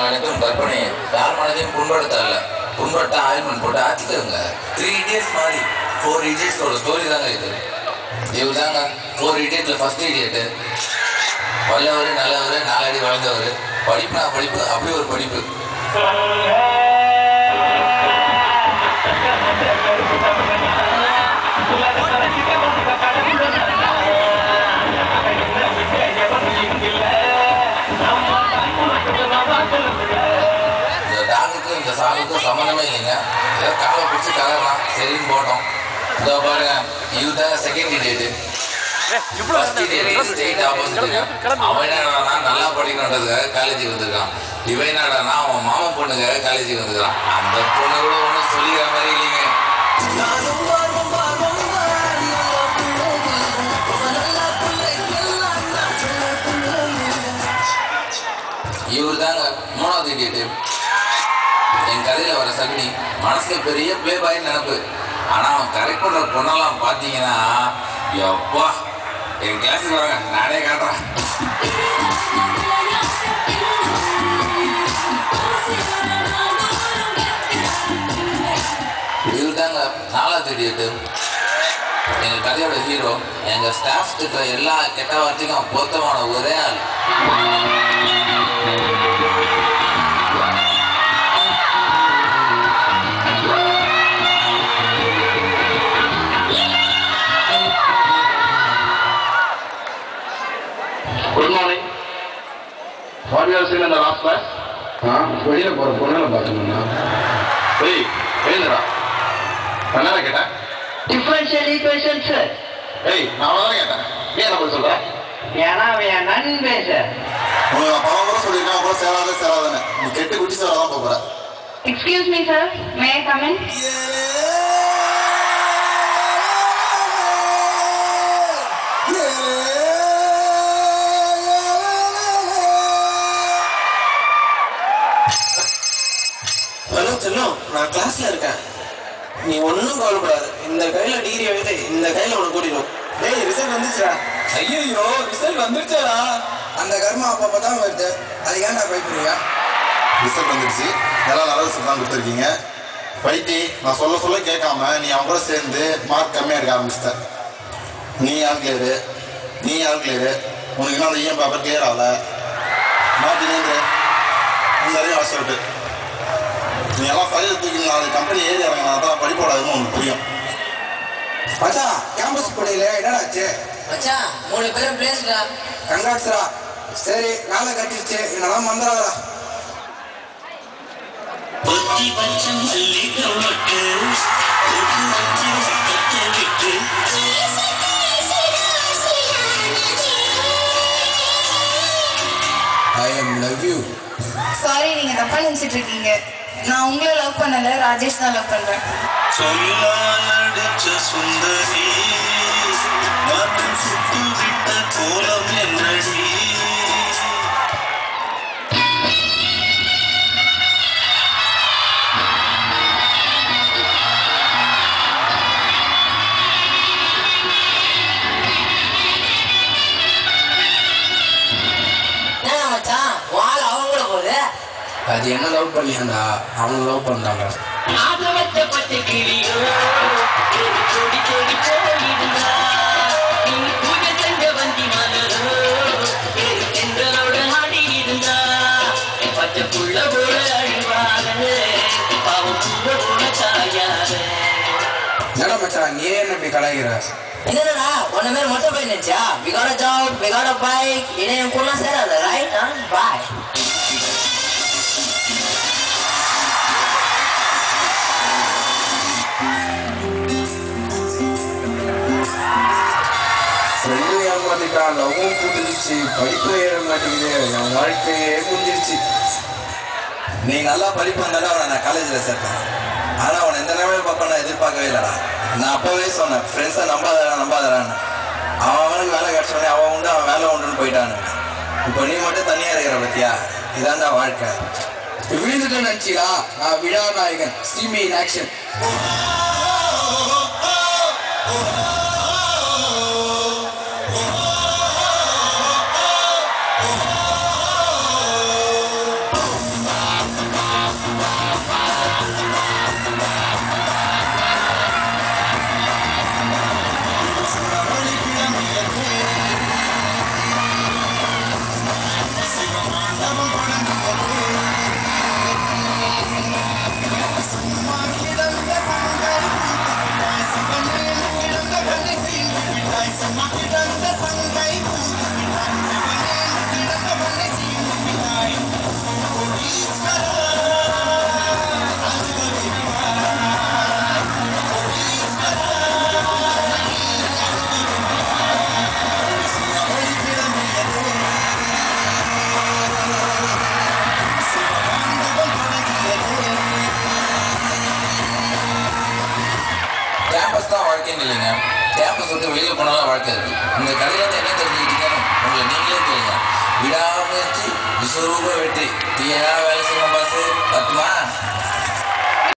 நாங்கள் அனைத்தும் கற்பனை யார் மனதையும் புண்படுத்த அல்ல புண்படுத்த ஆயில்மெண்ட் போட்டு ஆத்திக்கோங்க த்ரீ இடியட்ஸ் மாதிரி ஃபோர் இடியட்ஸோட ஸ்டோரி தாங்க இது இவர் தாங்க ஃபோர் இடியட்ல ஃபர்ஸ்ட் இடியட்டு வல்லவர் நல்லவர் நாலடி வளர்ந்தவர் படிப்புனா படிப்பு அப்படி ஒரு படிப்பு இந்த டாங்குக்கும் இந்த சாங்குக்கும் சம்மந்தமே இல்லைங்க ஏதோ காலை பிடிச்சி கலரலாம் சரின்னு போட்டோம் இதோ பாருங்க இதுதான் second date first date state ஆப்போசிட்டுங்க அவன் என்னடானா நல்லா படிக்கணுன்றதுக்காக காலேஜுக்கு வந்திருக்கான் இவன் என்னடானா அவன் மாமன் பொண்ணுக்காக காலேஜுக்கு வந்திருக்கான் அந்த பொண்ணு கூட ஒன்றும் சொல்லிக்கிற மாதிரி இல்லைங்க இவர் தாங்க மூணாவது இடியட்டு என் கதையில வர சகுனி மனசுல பெரிய பிளே பாய் நினப்பு ஆனா அவன் கரெக்ட் பண்ற பொண்ணெல்லாம் பாத்தீங்கன்னா எப்பா என் கிளாஸுக்கு வரங்க நானே காட்டுறேன் இவர் தாங்க நாலாவது இடியட்டு எங்க கதையோட ஹீரோ எங்க ஸ்டாஃப் திட்ட எல்லா கெட்ட வார்த்தைக்கும் பொருத்தமான ஒரே ஆள் Good morning. What you have seen in the last class? ஆ வெளியில் போகிற பொண்ணை பார்க்கணும்னா Hey, எழுந்துடா நான் என்ன கேட்டேன் டிஃபரன்ஷியல் ஈக்குவேஷன் சார் ஏய் நான் அவ்வளோதான் கேட்டேன் நீ என்ன பதில் சொல்ற ஏன்னா அவன் என் நண்பன் சார் உனக்கு நான் பல முறை சொல்லியிருக்கேன் அப்புறம் சேராத சேராதன்னு நீ கெட்டு குட்டி சேராதான் போக போற Excuse me, sir. May I come in? Hello செல்லம் நான் கிளாஸ்ல இருக்கேன் நீ ஒன்றும் கவலைப்படாது இந்த கையில டிகிரி எழுதி இந்த கையில உனக்கு கூட்டிடும் டேய் ரிசல்ட் வந்துச்சுடா ஐயோ ரிசல்ட் வந்துருச்சாடா அந்த கர்மா அப்பப்போ தான் வருது அது ஏன்டா பயப்படுறியா ரிசல்ட் வந்துடுச்சு எல்லாம் நல்ல ரிசல்ட் தான் கொடுத்துருக்கீங்க பைத்தி நான் சொல்ல சொல்ல கேட்காம நீ அவங்க கூட சேர்ந்து மார்க் கம்மியாக எடுக்க ஆரம்பிச்சிட்ட நீ யார் கிளியரு நீ யார் கிளியரு உனக்கு இன்னும் அந்த இஎம் பேப்பர் கிளியர் ஆகல மாற்றி நேர்ந்து இந்த வரையும் அவசரட்டு நீ எல்லாம் ஃபைல் தூக்கி நாலு கம்பெனி ஏறி இறங்கினா தான் படிப்போடாதுன்னு உனக்கு புரியும் மச்சான் கேம்பஸ் படையில என்னடாச்சு மச்சான் மூணு பேரும் பிளேஸ்டா கங்காட்ஸ்ரா சரி வேலை கட்டிடுச்சு என்னெல்லாம் மந்திராதரா பொத்தி வச்ச மல்லிகை மொட்டு பொட்டு வச்சு கட்ட விட்டு I am love you sorry நீங்க தப்பா நினைச்சிட்டு இருக்கீங்க நான் உங்களை லவ் பண்ணல ராஜேஷ் தான் லவ் பண்றேன் சொல்லால் அடிச்ச சுந்தரி மனம் சுட்டு விட்ட கோலம் என்னடி என்ன மச்சான் வாழ அவங்க கூட போகுது அது என்ன லவ் பண்ணியாண்டா அவனை லவ் பண்ணாங்க ஆசை வச்ச பச்சை கிளியோ தேடி தேடி தேடி போயிருந்தா நீ பூஜை செஞ்ச வந்தி மலரோ தேடி சென்றலோட ஆடி இருந்தா பச்சை புள்ள போல அழிவாக பாவம் பூவ போல காயாத என்னடா மச்சான் நீ என்ன இப்படி கலாய்கிற என்னடா உன்ன மாதிரி மொட்டை பையன் நினைச்சா we got a job we got a bike இணையம் கூட சேராத ரைட் பாய் ஃப்ரெண்டும் ஏமாத்திட்டான் லவ்வும் கூட்டுருச்சு படிப்பு ஏற மாட்டேங்குது என் வாழ்க்கையே முடிஞ்சிருச்சு நீ நல்லா படிப்பு வந்தாலும் அவனை நான் காலேஜில் சேர்த்தேன் ஆனால் அவனை எந்த நேரம் பார்ப்ப நான் எதிர்பார்க்கவே இல்லைடா நான் அப்போவே சொன்னேன் ஃப்ரெண்ட்ஸை நம்பாதடா நம்பாதடான்னு அவன் அவனுக்கு வேலை கிடச்சோடனே அவன் உண்டு அவன் வேலை உண்டுன்னு போயிட்டானு இப்போ நீ மட்டும் தனியாக இருக்கிற பத்தியா இதாண்டா வாழ்க்கை விழுந்துட்டு நினைச்சியா நான் விழா நாயகன் சிமி இன் ஆக்ஷன் வாழ்க்கைன்னு இல்லைங்க கேம்பஸ் விட்டு வெளியில் போனாலும் வாழ்க்கை இருக்கு இந்த கதையிலேருந்து என்ன தெரிஞ்சுக்கிட்டீங்கன்னு உங்களை நீங்களே தெரியுங்க விடாமுயற்சி விஸ்வரூப வெற்றி தீயா